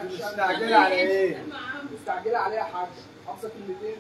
مستعجلة على ايه؟ مستعجلة على ايه يا حاج؟ حافظة كلمتين؟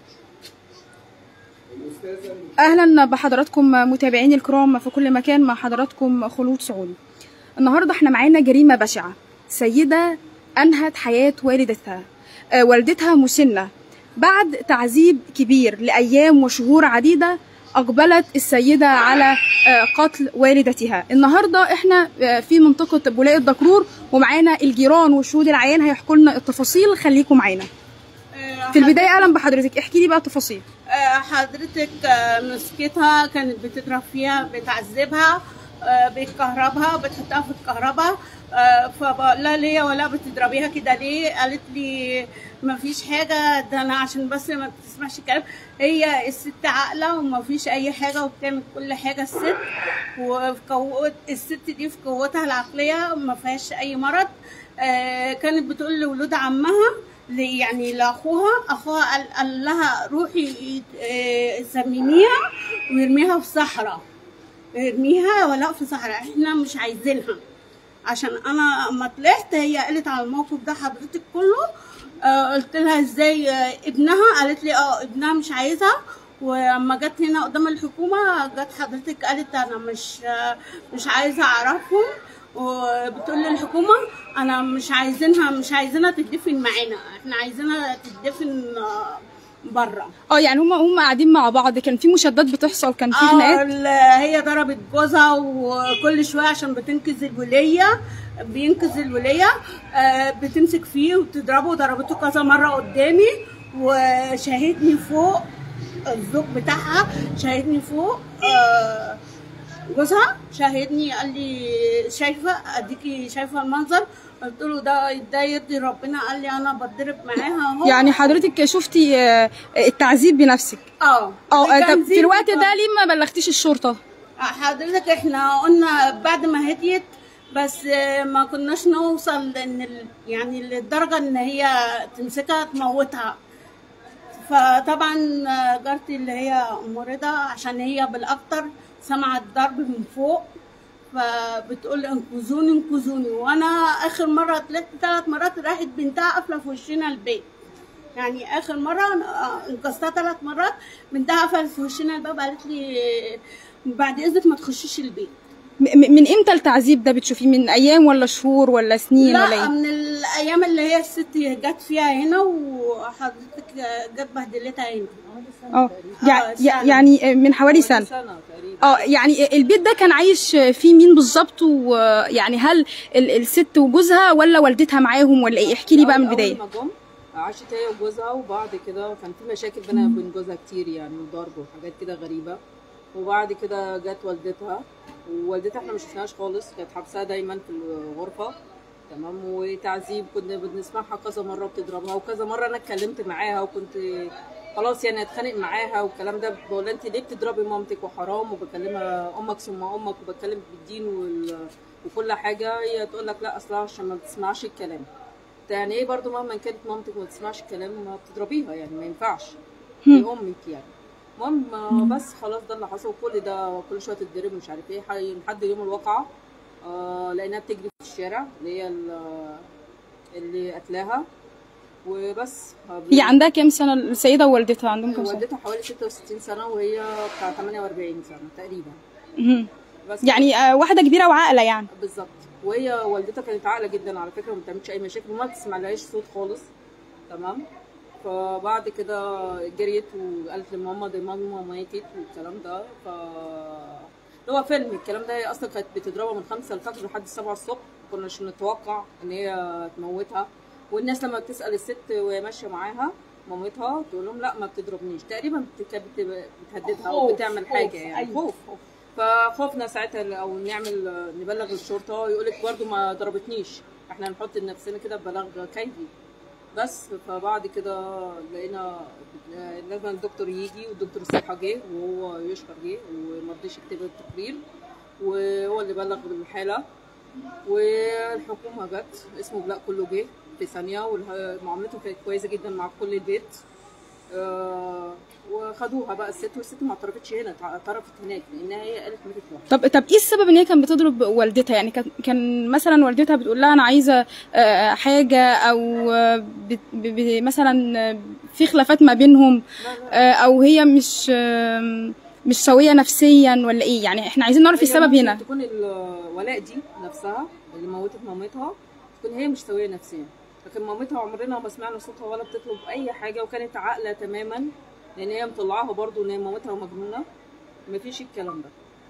الأستاذة اهلا بحضراتكم متابعيني الكرام في كل مكان مع حضراتكم خلود سعودي النهارده احنا معانا جريمه بشعه سيده انهت حياه والدتها آه، والدتها مسنه بعد تعذيب كبير لايام وشهور عديده اقبلت السيده على آه، قتل والدتها النهارده احنا آه، في منطقه بولاق الدكرور ومعانا الجيران والشهود العيان هيحكوا لنا التفاصيل خليكم معانا في البدايه اهلا بحضرتك احكي لي بقى التفاصيل آه، حضرتك آه، مسكتها كانت بتضرب فيها بتعذبها آه، بتكهربها بتحطها في الكهرباء آه، فبقول لها ليه ولا بتضربيها كده ليه قالت لي ما فيش حاجه ده انا عشان بس ما تسمعش الكلام هي الست عاقله وما فيش اي حاجه وبتعمل كل حاجه الست وفي قوة الست دي في قوتها العقليه ما فيهاش اي مرض آه، كانت بتقول لولاد عمها ل- يعني لاخوها اخوها قال, قال لها روحي آه، سمميها ويرميها في صحراء ارميها ولا في صحراء احنا مش عايزينها عشان انا اما طلعت هي قالت على الموقف ده حضرتك كله آه قلت لها ازاي آه، ابنها قالت لي اه ابنها مش عايزها واما جت هنا قدام الحكومه جت حضرتك قالت انا مش آه، مش عايزه اعرفهم وبتقول للحكومه انا مش عايزينها مش عايزينها تدفن معانا احنا عايزينها تدفن آه، بره اه يعني هم هم قاعدين مع بعض كان في مشادات بتحصل كان في اه خناقات ال- هي ضربت جوزها وكل شويه عشان بتنقذ الوليه بينقذ الوليه آه، بتمسك فيه وتضربه ضربته كذا مره قدامي وشاهدني فوق الزوج بتاعها شاهدني فوق آه، جوزها شاهدني قال لي شايفه اديكي شايفه المنظر قلت له ده ده يرضي ربنا قال لي انا بتضرب معاها اهو يعني حضرتك شفتي آه، التعذيب بنفسك اه اه كان طب في زي الوقت بالظبط. ده ليه ما بلغتيش الشرطه حضرتك احنا قلنا بعد ما هديت بس آه، ما كناش نوصل لان ال- يعني للدرجه ان هي تمسكها تموتها فطبعا آه، جارتي اللي هي ام رضا عشان هي بالاكتر سمعت ضرب من فوق فبتقول انقذوني انقذوني وانا اخر مره طلعت ثلاث مرات راحت بنتها قافله في وشنا البيت يعني اخر مره أنا انقذتها ثلاث مرات بنتها قفلت في وشنا الباب قالت لي بعد اذنك ما تخشيش البيت م- م- من امتى التعذيب ده بتشوفيه من ايام ولا شهور ولا سنين ولا لا ايه من الايام اللي هي الست جت فيها هنا وحضرتك جت بهدلتها هنا اه يع- آه، يع- سنة. يعني من حوالي سنه سنة تقريبا اه يعني البيت ده كان عايش فيه مين بالظبط ويعني هل ال- الست وجوزها ولا والدتها معاهم ولا ايه احكي لي بقى من أول- البدايه أول ما جم عاشت هي وجوزها وبعد كده كان في مشاكل بينها وبين جوزها كتير يعني وضرب وحاجات كده غريبة وبعد كده جت والدتها ووالدتها احنا ما شفناهاش خالص كانت حابساها دايما في الغرفة تمام وتعذيب كنا بنسمعها كذا مرة بتضربها وكذا مرة انا اتكلمت معاها وكنت خلاص يعني اتخانق معاها والكلام ده بقول لها انت ليه بتضربي مامتك وحرام وبكلمها امك ثم امك وبتكلم بالدين وال... وكل حاجه هي تقول لك لا اصلا عشان ما بتسمعش الكلام يعني ايه برضو مهما كانت مامتك ما بتسمعش الكلام ما بتضربيها يعني ما ينفعش دي امك يعني المهم آه، بس خلاص ده اللي حصل كل ده كل شويه تتضرب مش عارف ايه حي- لحد يوم الواقعه آه لقيناها بتجري في الشارع اللي هي ال- اللي قتلاها وبس هي عندها كام سنه السيده ووالدتها عندهم كام سنه والدتها حوالي 66 سنه وهي بتاع 48 سنه تقريبا مهم. بس يعني آه، واحده كبيره وعاقله يعني بالظبط وهي والدتها كانت عاقله جدا على فكره وما بتعملش اي مشاكل وما بتسمعلهاش صوت خالص تمام فبعد كده جريت وقالت لماما دي ماما ماتت والكلام ده ف اللي هو فيلم الكلام ده هي اصلا كانت بتضربها من خمسة الفجر لحد سبعة الصبح كناش نتوقع ان هي تموتها والناس لما بتسال الست وهي ماشيه معاها مامتها تقول لهم لا ما بتضربنيش تقريبا بت- كانت بت- بتهددها او خوف، بتعمل خوف، حاجه يعني أيوة. خوف فخوفنا ساعتها او نعمل نبلغ الشرطه يقول لك برده ما ضربتنيش احنا نحط نفسنا كده ببلاغ كيدي بس فبعد كده لقينا لازم الدكتور يجي والدكتور الصحه جه وهو يشكر جه وما رضيش يكتب التقرير وهو اللي بلغ بالحاله والحكومه جت اسمه بلاء كله جه في ثانيه ومعاملته كانت كويسه جدا مع كل البيت آه وخدوها بقى الست والست ما اعترفتش هنا اعترفت هناك لانها هي قالت ماتت لوحدها طب طب ايه السبب ان هي كانت بتضرب والدتها يعني كان كان مثلا والدتها بتقول لها انا عايزه آه، حاجه او آه، بت- ب- ب- مثلا آه، في خلافات ما بينهم آه، او هي مش آه، مش سويه نفسيا ولا ايه يعني احنا عايزين نعرف هي السبب ممكن هنا تكون الولاء دي نفسها اللي موتت مامتها تكون هي مش سويه نفسيا لكن مامتها عمرنا ما سمعنا صوتها ولا بتطلب اي حاجه وكانت عاقله تماما لان هي مطلعاها برضو ان هي مامتها مجنونه مفيش الكلام ده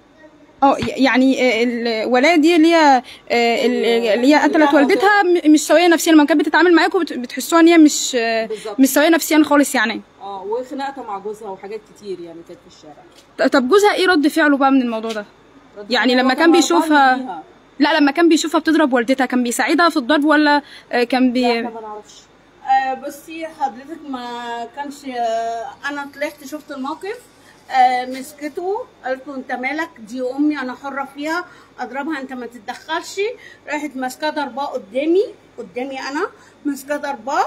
اه يعني آه، الولايه دي اللي هي آه، اللي هي قتلت والدتها م- مش سويه نفسيا لما كانت بتتعامل معاكم بت- بتحسوها ان هي مش آه، بالظبط مش سويه نفسيا خالص يعني اه وخناقتها مع جوزها وحاجات كتير يعني كانت في الشارع طب جوزها ايه رد فعله بقى من الموضوع ده رد يعني فعله لما هو كان هربان بيشوفها- بيها. لا لما كان بيشوفها بتضرب والدتها كان بيساعدها في الضرب ولا آه، كان لا بي احنا ما نعرفش آه، بصي حضرتك ما كانش آه، انا طلعت شفت الموقف آه، مسكته قالت له انت مالك دي امي انا حره فيها اضربها انت ما تتدخلش راحت ماسكاه ضرباه قدامي قدامي انا ماسكاه ضرباه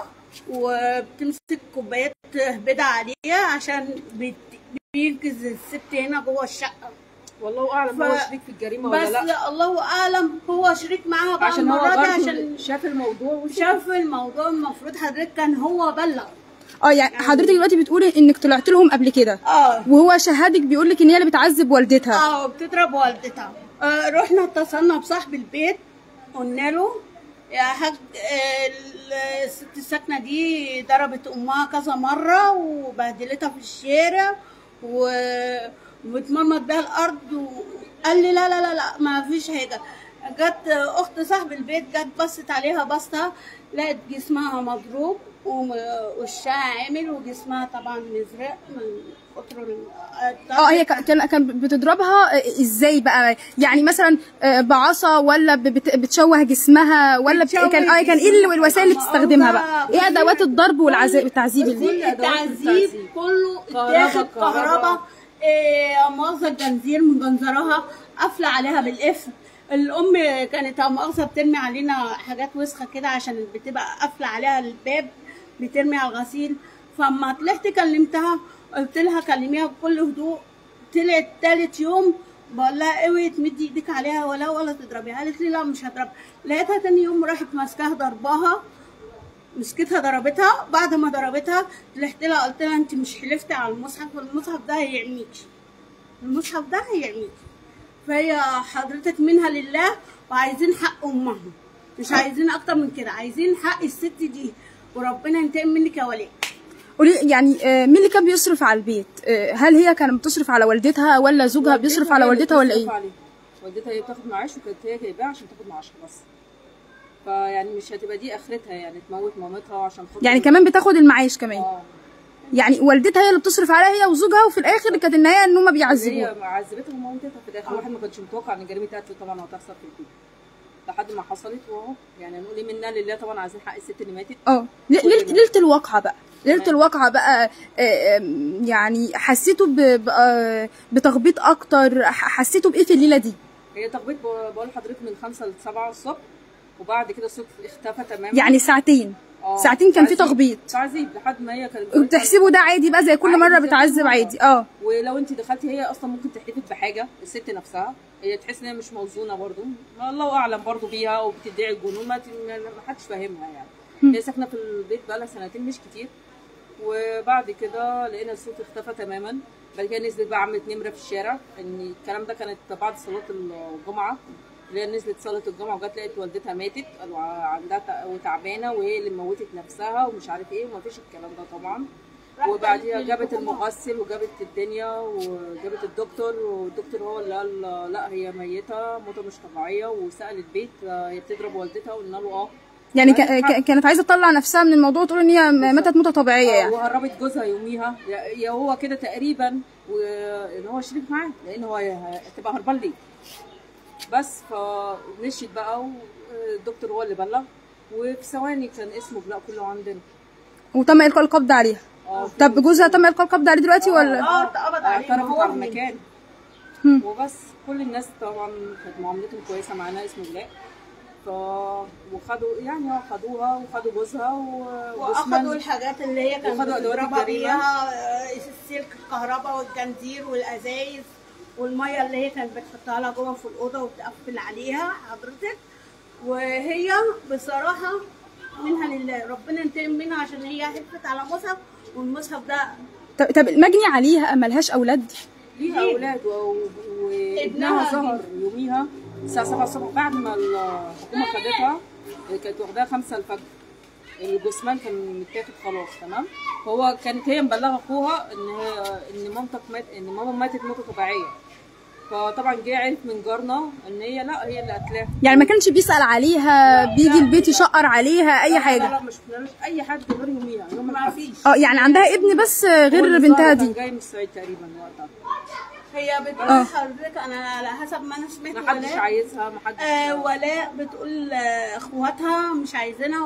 وبتمسك كوبايات هبدة عليها عشان بت- بينقذ الست هنا جوه الشقه والله اعلم ف- هو شريك في الجريمه ولا بس لا الله اعلم هو شريك معاها بقى عشان هو المره دي برضه عشان شاف الموضوع وشاف شاف الموضوع المفروض حضرتك كان هو بلغ اه يعني حضرتك دلوقتي بتقولي انك طلعت لهم قبل كده اه وهو شهادك بيقول لك ان هي اللي بتعذب والدتها اه بتضرب والدتها آه رحنا اتصلنا بصاحب البيت قلنا له يا حاج آه، ال- الست الساكنه دي ضربت امها كذا مره وبهدلتها في الشارع و وبتمرمط بيها الارض وقال لي لا لا لا لا ما فيش حاجه جت اخت صاحب البيت جت بصت عليها بصه لقت جسمها مضروب ووشها عامل وجسمها طبعا مزرق من كتر ال- اه هي كان كان- كان بتضربها آه، ازاي بقى يعني مثلا آه، بعصا ولا ب- بت- بتشوه جسمها ولا بت- بتشوه كان اه كان ايه اللي- جسمها. الوسائل اللي أما بتستخدمها أوضاع بقى بصي، ايه ادوات الضرب والعذاب والتعذيب اللي كل التعذيب كله كهربا- اتاخد كهربا. كهرباء إيه مؤاخذة الجنزير مجنزراها قافلة عليها بالقفل الأم كانت مؤاخذة بترمي علينا حاجات وسخة كده عشان بتبقى قافلة عليها الباب بترمي على الغسيل فما طلعت كلمتها قلت لها كلميها بكل هدوء طلعت تالت يوم بقول لها اوعي تمدي ايدك عليها ولا ولا تضربيها قالت لي لا مش هضربها لقيتها تاني يوم راحت ماسكاها ضرباها مسكتها ضربتها بعد ما ضربتها طلعت لها قلت لها انت مش حلفتي على المصحف والمصحف ده هيعميكي المصحف ده هيعميكي فهي حضرتك منها لله وعايزين حق امها مش عايزين اكتر من كده عايزين حق الست دي وربنا ينتقم منك يا وليه قولي يعني آه، مين اللي كان بيصرف على البيت آه، هل هي كانت بتصرف على والدتها ولا زوجها بيصرف على هي اللي والدتها ولا بتصرف ايه عليه. والدتها هي بتاخد معاش وكانت هي جايباها عشان تاخد معاشها بس فيعني مش هتبقى دي اخرتها يعني تموت مامتها عشان خاطر يعني كمان بتاخد المعاش كمان اه يعني والدتها هي اللي بتصرف عليها هي وزوجها وفي الاخر كانت النهايه ان هم بيعذبوها هي عذبتها وموتتها في الاخر واحد ما كانش متوقع ان جريمه قتل طبعا هتحصل في البيت لحد ما حصلت واهو يعني نقول ايه منا لله طبعا عايزين حق الست اللي ماتت اه ل- ليله ليله الواقعه بقى ليله الواقعه بقى آه، آم، يعني حسيتوا ب- ب- آه، بتخبيط اكتر ح- حسيتوا بايه في الليله دي هي تخبيط ب- بقول لحضرتك من 5 ل 7 الصبح وبعد كده الصوت اختفى تماما يعني ساعتين آه، ساعتين كان في تعذيب- تخبيط تعذيب لحد ما هي كانت وبتحسبوا ده عادي بقى زي كل مره عادي زي كل بتعذب مرة. عادي اه ولو انت دخلتي هي اصلا ممكن تحلفك بحاجه الست نفسها هي تحس ان هي مش موزونه برضو ما الله اعلم برضو بيها وبتدعي الجنون ما, ت- ما ما حدش فاهمها يعني هي ساكنه في البيت بقالها سنتين مش كتير وبعد كده لقينا الصوت اختفى تماما بعد كده نزلت بقى عملت نمره في الشارع ان الكلام ده كانت بعد صلاه الجمعه اللي هي نزلت صلاه الجمعه وجت لقيت والدتها ماتت قالوا عندها تع- وتعبانه وهي اللي موتت نفسها ومش عارف ايه ومفيش الكلام ده طبعا وبعديها جابت المغسل وجابت الدنيا وجابت الدكتور والدكتور هو اللي قال لا هي ميته موته مش طبيعيه وسال البيت هي بتضرب والدتها وقلنا له اه يعني كا- عندك حق. كا- كانت عايزه تطلع نفسها من الموضوع وتقول ان هي م- ماتت موته طبيعيه آه، يعني وهربت جوزها يوميها يا يا هو كده تقريبا وان هو شريك معاه لان هو هتبقى هربان ليه بس فمشيت بقى والدكتور هو اللي بلغ وفي ثواني كان اسمه بلاء كله عندنا وتم القاء القبض عليها اه طب جوزها تم القاء القبض عليه دلوقتي ولا اه اتقبض عليه ما اعترفت هو على من- المكان هم. وبس كل الناس طبعا كانت معاملتهم كويسه معانا اسمه بلاء ف وخدوا يعني اه خدوها وخدوا جوزها و... واخدوا وجسمان. الحاجات اللي هي كانت وأخدوا أدوات بتضربها الجريمة. بيها آه، السلك الكهرباء والجنزير والازايز والميه اللي هي كانت بتحطها لها جوه في الاوضه وتقفل عليها حضرتك وهي بصراحه منها لله ربنا ينتقم منها عشان هي حلفت على مصحف والمصحف ده طب, طب المجني عليها ملهاش اولاد ليها ليه؟ اولاد و... و... وابنها ابنها ظهر يوميها الساعه 7 الصبح بعد ما الحكومه خدتها كانت واخداها 5 الفجر الجثمان كان متاخد خلاص تمام هو كانت هي مبلغه اخوها ان هي ان مامتك مات ان ماما ماتت موته طبيعيه فطبعا جه عرف من جارنا ان هي لا هي اللي قتلاها يعني ما كانش بيسال عليها بيجي البيت يشقر عليها اي لا، لا حاجه لا مش شفناش اي حد غير يوميها يوم ما الحادث. فيش اه يعني عندها ابن بس هو غير اللي بنتها ظهر كان دي جاي من الصعيد تقريبا وقتها هي بتقول آه. حضرتك انا على حسب ما انا سمعت ما حدش ولاء عايزها ما حدش آه ولاء بتقول آه، اخواتها مش عايزينها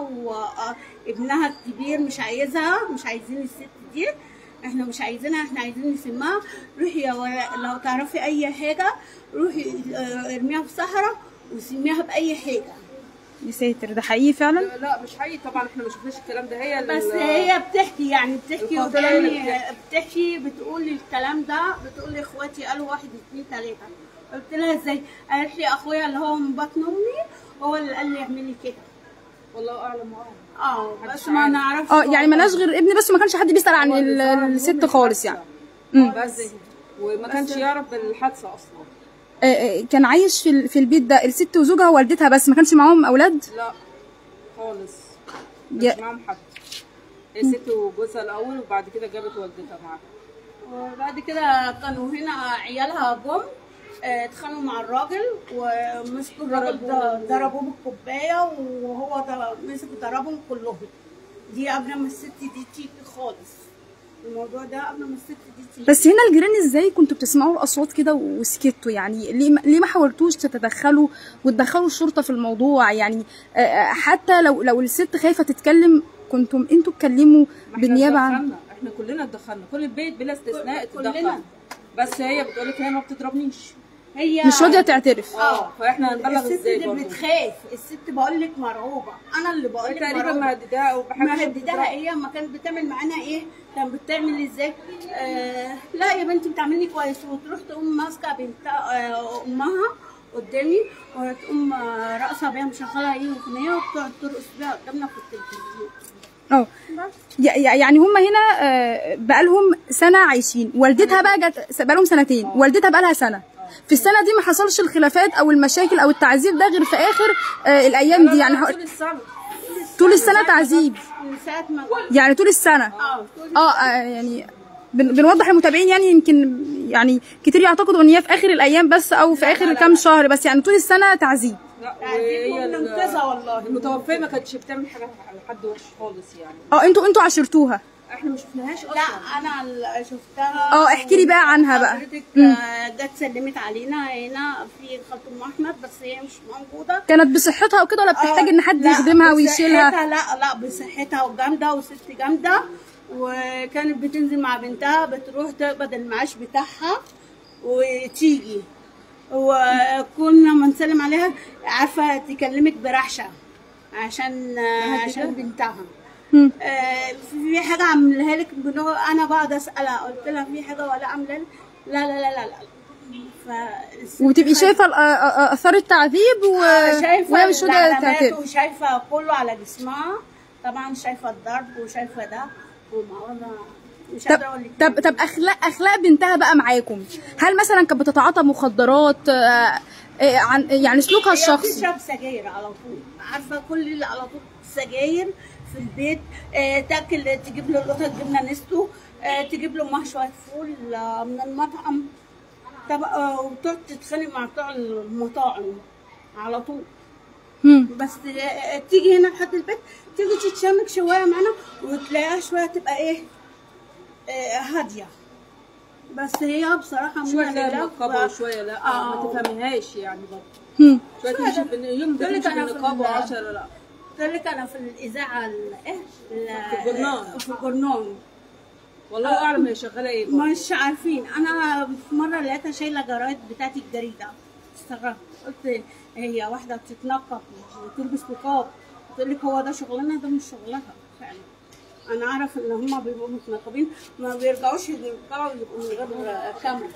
وابنها الكبير مش عايزها مش عايزين الست دي احنا مش عايزينها احنا عايزين نسمها روحي يا ولاء لو تعرفي اي حاجه روحي آه، ارميها في صحراء وسميها باي حاجه يا ساتر ده حقيقي فعلا لا, لا مش حقيقي طبعا احنا ما شفناش الكلام ده هي بس ال- هي بتحكي يعني بتحكي القاتلة هي اللي قدامي بتحكي. بتحكي بتقول لي الكلام ده بتقول لي اخواتي قالوا واحد اتنين تلاته قلت لها ازاي؟ قالت لي اخويا اللي هو من بطن امي هو اللي قال لي اعملي كده والله اعلم اه اه محدش بس ما عارف. نعرفش اه يعني ملهاش غير ابن بس ما كانش حد بيسال عن هو اللي ال- ظهر يوم الست خالص يعني مم. بس وما كانش يعرف بالحادثه اصلا آه، آه، كان عايش في ال- في البيت ده الست وزوجها ووالدتها بس ما كانش معاهم اولاد لا خالص يا- مش معاهم حد هي ست وجوزها الاول وبعد كده جابت والدتها معاها وبعد كده كانوا هنا عيالها جم آه، اتخانقوا مع الراجل ومسكوا الراجل ده ضربوه بالكوبايه وهو ده- مسك ضربهم كلهم دي قبل ما الست دي تيجي خالص الموضوع ده قبل ما الست دي تيجي بس هنا الجيران ازاي كنتوا بتسمعوا الاصوات كده وسكتوا يعني ليه ما- ليه ما حاولتوش تتدخلوا وتدخلوا الشرطه في الموضوع يعني آه، آه، حتى لو لو الست خايفه تتكلم كنتم انتوا تكلموا ما احنا بالنيابه عن اتدخلنا احنا كلنا اتدخلنا كل البيت بلا استثناء كل- كلنا. اتدخل بس هي بتقول لك هي ما بتضربنيش هي مش راضيه تعترف اه فاحنا هنبلغ الست ازاي دي برضه بتخاف الست بقول لك مرعوبه انا اللي بقول لك تقريبا مرعوبة. مهدداها او بحاجه مهددها ايه ما كانت بتعمل معانا ايه كانت بتعمل ازاي آه لا يا بنتي بتعملي كويس وتروح تقوم ماسكه بنت آه امها قدامي وتقوم آه، رقصه بيها مشغله ايه اغنيه وبتقعد ترقص بيها قدامنا في التلفزيون اه يع- يع- يعني هم هنا آه، بقالهم سنه عايشين والدتها بقى جت بقالهم سنتين والدتها بقالها سنه في السنه دي ما حصلش الخلافات او المشاكل او التعذيب ده غير في اخر آه، الايام دي يعني ح- طول السنه طول السنه تعذيب من ساعه ما يعني طول السنه اه طول اه آه، يعني بن- بنوضح للمتابعين يعني يمكن يعني كتير يعتقدوا ان هي في اخر الايام بس او في اخر كام شهر بس يعني طول السنه تعذيب لا تعذيب وهي ال- ومنقذة والله. المتوفيه ما كانتش بتعمل حاجه على حد وحش خالص يعني اه انتوا انتوا عاشرتوها احنا ما شفناهاش اصلا لا انا اللي شفتها اه، احكي لي بقى عنها بقى. حضرتك مم. آه، جت سلمت علينا هنا في خالة ام احمد بس هي مش موجوده كانت بصحتها وكده ولا بتحتاج آه، ان حد لا، يخدمها ويشيلها بصحتها لا لا بصحتها وجامده وست جامده وكانت بتنزل مع بنتها بتروح تقبض المعاش بتاعها وتيجي وكنا ما نسلم عليها عارفه تكلمك برحشه عشان عشان بنتها مم. آه، في حاجه عاملها لك بنو... انا بقعد اسالها قلت لها في حاجه ولا عامله لك لا لا لا لا لا فالست وتبقي خدت- شايفه ال- آه، آه، اثار التعذيب و... شايفه وهي مش راضيه العلامات تعترف وشايفه كله على جسمها طبعا شايفه الضرب وشايفه ده وما انا مش طب قادره اقول لك طب طب اخلاق اخلاق بنتها بقى معاكم هل مثلا كانت بتتعاطى مخدرات آه، آه، عن يعني سلوكها هي الشخصي بتشرب سجاير على طول عارفه كل اللي على طول سجاير في البيت آه تاكل تجيب له القطه جبنه نستو آه تجيب له معاه شويه فول آه من المطعم طب آه وتقعد تتخانق مع بتوع المطاعم على طول مم. بس آه، تيجي هنا لحد البيت تيجي تتشمك شويه معانا وتلاقيها شويه تبقى ايه آه هاديه بس هي بصراحه شويه منها تلاقي لله منقبه ف- وشويه لا آه. ما تفهميهاش يعني برضه مم. شويه تمشي بن- يوم تقول لك تمشي أنا في بالنقاب ال- وعشرة لا قلت لك انا في الاذاعه ال- ايه ال- في الجرنان. في الجرنان والله اعلم هي شغاله ايه برضه. مش عارفين انا في مره لقيتها شايله جرايد بتاعت الجريده استغربت قلت هي واحده بتتنقب وتلبس نقاب تقول لك هو ده شغلنا ده مش شغلها فعلا انا اعرف ان هم بيبقوا متنقبين ما بيرجعوش يرجعوا يبقوا من غير كاميرا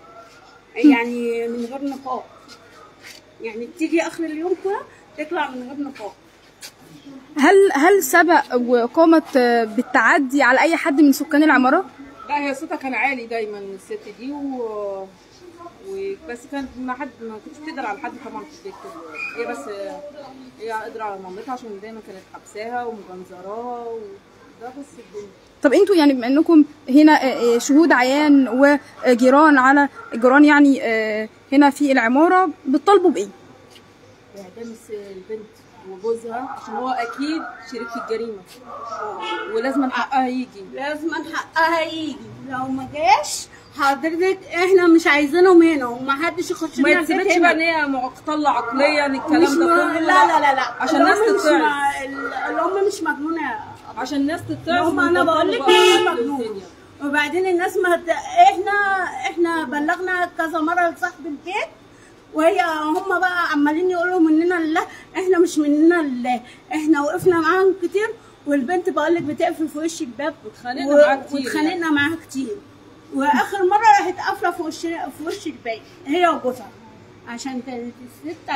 يعني من غير نقاب يعني تيجي اخر اليوم كده تطلع من غير نقاب هل هل سبق وقامت آه، بالتعدي على اي حد من سكان العماره لا هي صوتها كان عالي دايما الست دي و... وبس كانت ما حد ما كنتش تقدر على حد طبعا في البيت كده هي بس هي قادرة على مامتها عشان دايما كانت حبساها ومجنزراها وده بس الدنيا طب انتوا يعني بما انكم هنا آه، آه، شهود عيان وجيران على جيران يعني آه، هنا في العماره بتطالبوا بايه؟ اعدام الس- البنت وجوزها عشان هو اكيد شريك في الجريمه ولازم حقها يجي لازم حقها يجي لو ما جاش حضرتك احنا مش عايزينهم هنا ومحدش يخش ما لنا البيت يتثبتش هنا. بقى ان هي معتله عقليا الكلام مش ده ما... كله لا لا لا لا عشان الناس الأم مش تتعظ ما... ال- الام مش مجنونه يا عشان الناس تتعظ هم انا بقول لك ويبطلوا مش بقى مجنون الدنيا. وبعدين الناس ما هت... احنا احنا بلغنا كذا مره لصاحب البيت وهي هم بقى عمالين يقولوا مننا لله احنا مش مننا لله احنا وقفنا معاهم كتير والبنت بقول لك بتقفل في وش الباب واتخانقنا معاها كتير واتخانقنا معاها كتير واخر مره راحت قافله في وش في وش الباب هي وجوزها عشان كانت الست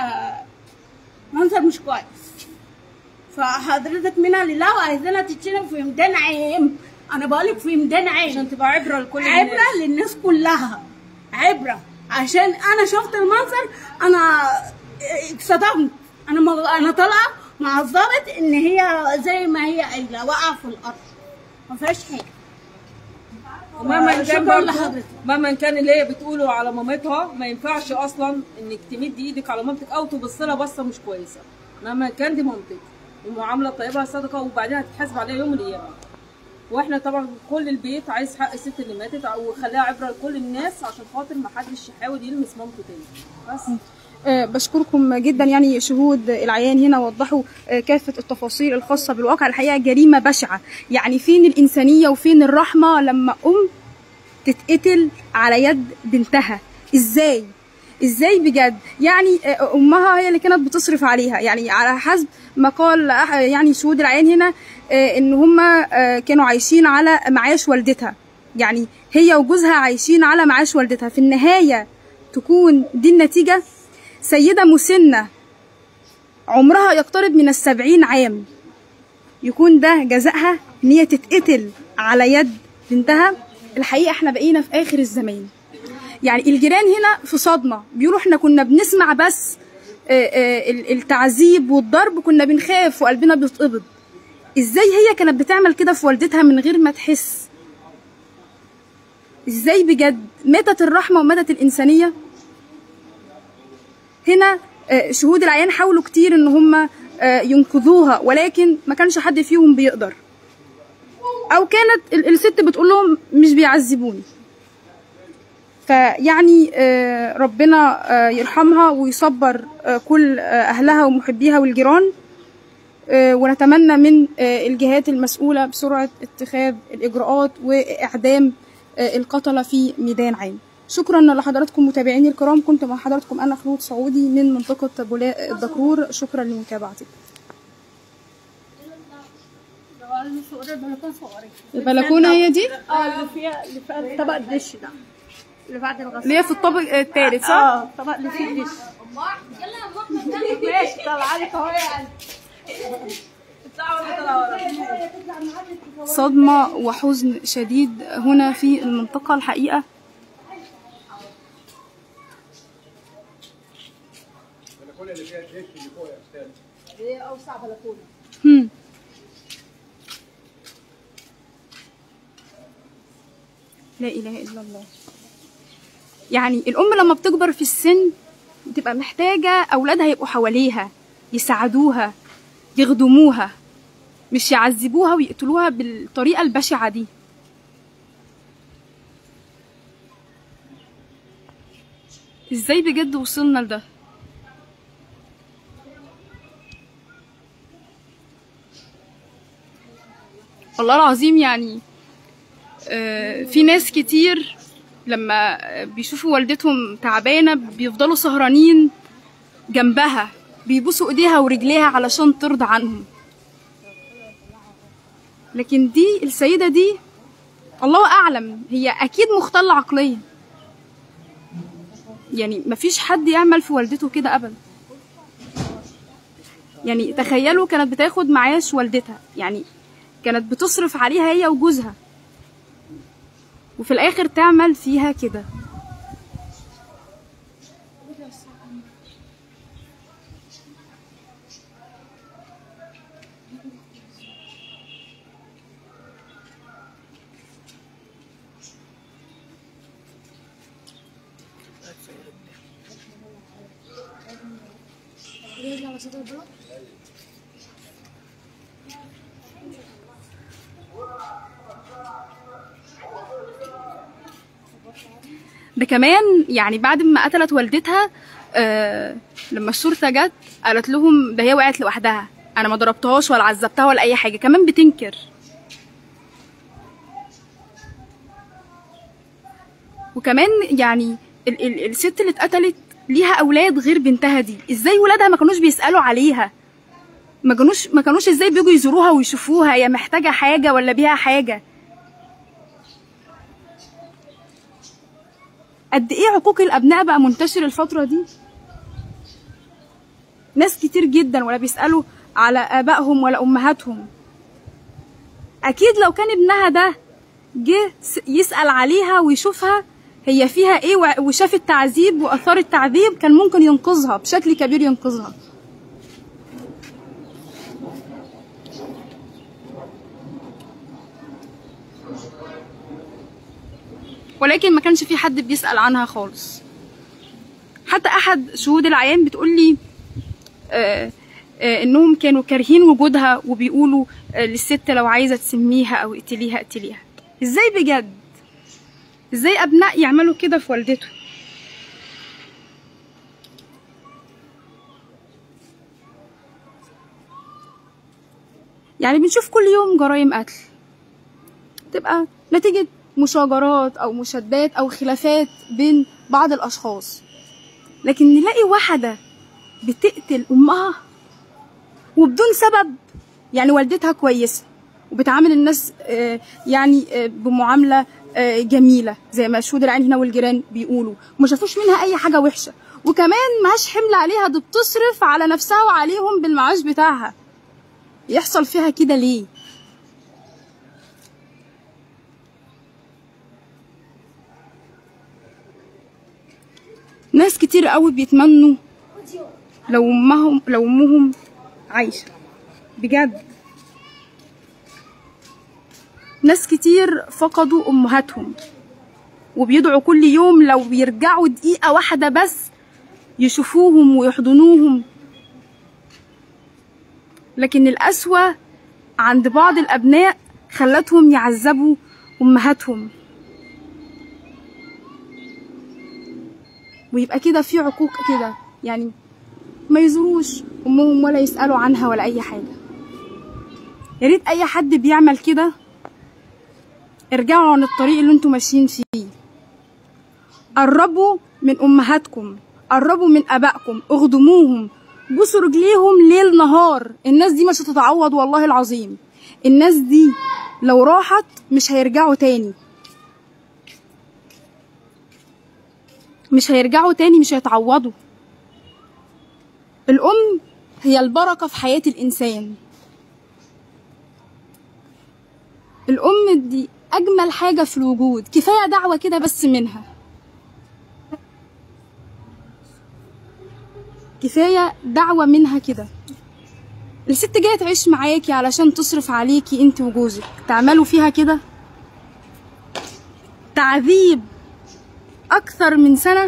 منظر مش كويس فحضرتك منها لله وعايزينها تتشرب في ميدان عام انا بقولك في ميدان عام عشان تبقى عبره لكل الناس عبره للناس كلها عبره عشان انا شفت المنظر انا اتصدمت انا مغ... انا طالعه مع الظابط ان هي زي ما هي قايله واقعه في الارض ما فيهاش حاجه ومهما كان شكراً برضه لحضرتك. مهما كان اللي هي بتقوله على مامتها ما ينفعش اصلا انك تمد ايدك على مامتك او تبص لها بصه مش كويسه مهما كان دي مامتك ومعامله طيبه صدقه وبعدين هتتحاسب عليها يوم القيامه واحنا طبعا كل البيت عايز حق الست اللي ماتت وخليها عبره لكل الناس عشان خاطر ما حدش يحاول يلمس مامته تاني بس آه، بشكركم جدا يعني شهود العيان هنا وضحوا آه، كافة التفاصيل الخاصة بالواقع الحقيقة جريمة بشعة يعني فين الإنسانية وفين الرحمة لما أم تتقتل على يد بنتها إزاي ازاي بجد يعني آه، امها هي اللي كانت بتصرف عليها يعني على حسب ما قال أح- يعني شهود العيان هنا آه، ان هم كانوا عايشين على معاش والدتها يعني هي وجوزها عايشين على معاش والدتها في النهاية تكون دي النتيجة سيدة مسنة عمرها يقترب من السبعين عام يكون ده جزائها ان هي تتقتل على يد بنتها الحقيقة احنا بقينا في اخر الزمان يعني الجيران هنا في صدمة بيقولوا احنا كنا بنسمع بس آه، آه، ال- التعذيب والضرب كنا بنخاف وقلبنا بيتقبض ازاي هي كانت بتعمل كده في والدتها من غير ما تحس ازاي بجد ماتت الرحمة وماتت الإنسانية هنا آه، شهود العيان حاولوا كتير ان هم آه، ينقذوها ولكن ما كانش حد فيهم بيقدر او كانت ال- الست بتقول لهم مش بيعذبوني فيعني آه، ربنا آه، يرحمها ويصبر آه، كل آه، اهلها ومحبيها والجيران آه، ونتمنى من آه، الجهات المسؤولة بسرعة اتخاذ الإجراءات وإعدام آه، القتلة في ميدان عام شكرا لحضراتكم متابعيني الكرام كنت مع حضراتكم أنا خلود سعودي من منطقة بولاء الدكرور شكرا لمتابعتك البلكونة هي دي اه اللي فيها اللي فيها طبق الدش ده اللي بعد الغسيل اللي هي في الطابق الثالث صح؟ اه الطبق اللي فيه الدش ماشي طلع لك اهو يعني صدمة وحزن شديد هنا في المنطقة الحقيقة البلكونه اللي فيها الدش اللي فوق يا استاذ هي اوسع بلكونه هم. لا إله إلا الله يعني الأم لما بتكبر في السن بتبقى محتاجة أولادها يبقوا حواليها يساعدوها يخدموها مش يعذبوها ويقتلوها بالطريقة البشعة دي ازاي بجد وصلنا لده والله العظيم يعني آه، في ناس كتير لما بيشوفوا والدتهم تعبانة بيفضلوا سهرانين جنبها بيبوسوا ايديها ورجليها علشان ترضى عنهم لكن دي السيدة دي الله أعلم هي أكيد مختلة عقليا يعني مفيش حد يعمل في والدته كده أبدا يعني تخيلوا كانت بتاخد معاش والدتها يعني كانت بتصرف عليها هي وجوزها وفي الآخر تعمل فيها كده ده كمان يعني بعد ما قتلت والدتها آه لما الشرطه جت قالت لهم ده هي وقعت لوحدها انا ما ضربتهاش ولا عذبتها ولا اي حاجه كمان بتنكر وكمان يعني ال ال الست اللي اتقتلت ليها اولاد غير بنتها دي ازاي ولادها ما كانوش بيسالوا عليها ما كانوش ما كانوش ازاي بيجوا يزوروها ويشوفوها هي محتاجه حاجه ولا بيها حاجه قد ايه عقوق الابناء بقى منتشر الفتره دي ناس كتير جدا ولا بيسالوا على ابائهم ولا امهاتهم اكيد لو كان ابنها ده جه س- يسال عليها ويشوفها هي فيها ايه وع- وشاف التعذيب واثار التعذيب كان ممكن ينقذها بشكل كبير ينقذها ولكن ما كانش في حد بيسأل عنها خالص حتى احد شهود العيان بتقول لي آه آه انهم كانوا كارهين وجودها وبيقولوا آه للست لو عايزه تسميها او اقتليها اقتليها ازاي بجد ازاي ابناء يعملوا كده في والدته يعني بنشوف كل يوم جرائم قتل تبقى نتيجة مشاجرات أو مشادات أو خلافات بين بعض الأشخاص لكن نلاقي واحدة بتقتل أمها وبدون سبب يعني والدتها كويسة وبتعامل الناس آه، يعني آه، بمعاملة آه، جميلة زي ما شهود العين هنا والجيران بيقولوا وما شافوش منها أي حاجة وحشة وكمان ماهاش حمل عليها دي بتصرف على نفسها وعليهم بالمعاش بتاعها يحصل فيها كده ليه ناس كتير قوي بيتمنوا لو امهم لو امهم عايشه بجد ناس كتير فقدوا امهاتهم وبيدعوا كل يوم لو بيرجعوا دقيقه واحده بس يشوفوهم ويحضنوهم لكن القسوه عند بعض الابناء خلتهم يعذبوا امهاتهم ويبقى كده في عقوق كده يعني ما يزوروش امهم ولا يسالوا عنها ولا اي حاجه يا ريت اي حد بيعمل كده ارجعوا عن الطريق اللي انتوا ماشيين فيه قربوا من امهاتكم قربوا من ابائكم اخدموهم بوسوا رجليهم ليل نهار الناس دي مش هتتعوض والله العظيم الناس دي لو راحت مش هيرجعوا تاني مش هيرجعوا تاني مش هيتعوضوا الأم هي البركة في حياة الإنسان الأم دي أجمل حاجة في الوجود كفاية دعوة كده بس منها كفاية دعوة منها كده الست جاية تعيش معاكي علشان تصرف عليكي انت وجوزك تعملوا فيها كده تعذيب أكثر من سنة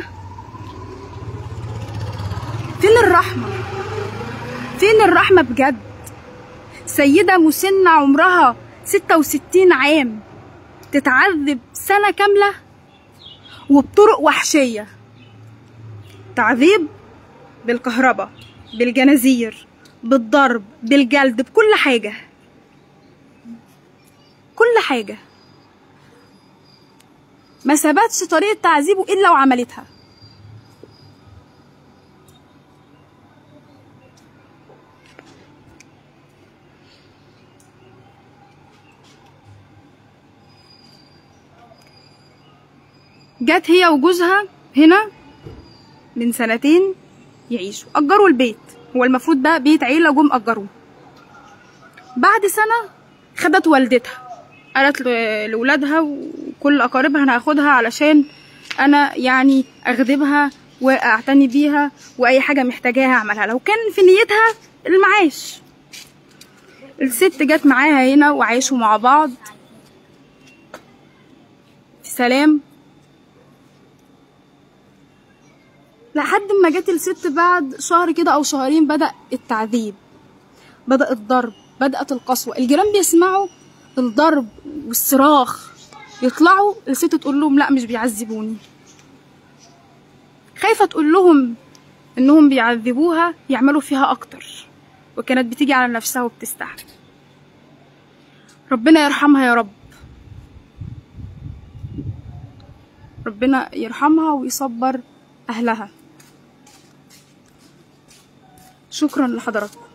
فين الرحمة فين الرحمة بجد سيدة مسنة عمرها ستة وستين عام تتعذب سنة كاملة وبطرق وحشية تعذيب بالكهرباء بالجنازير بالضرب بالجلد بكل حاجة كل حاجة ما ثبتش طريقة تعذيبه إلا وعملتها جت هي وجوزها هنا من سنتين يعيشوا أجروا البيت هو المفروض بقى بيت عيلة جم أجروه بعد سنة خدت والدتها قالت ل- لولادها وكل أقاربها أنا هاخدها علشان أنا يعني أخدمها وأعتني بيها وأي حاجة محتاجاها أعملها لو كان في نيتها المعاش الست جت معاها هنا وعاشوا مع بعض في سلام لحد ما جت الست بعد شهر كده او شهرين بدأ التعذيب بدأ الضرب بدأت القسوة الجيران بيسمعوا الضرب والصراخ يطلعوا الست تقول لهم لا مش بيعذبوني خايفة تقول لهم انهم بيعذبوها يعملوا فيها اكتر وكانت بتيجي على نفسها وبتستحمل ربنا يرحمها يا رب ربنا يرحمها ويصبر اهلها شكرا لحضراتكم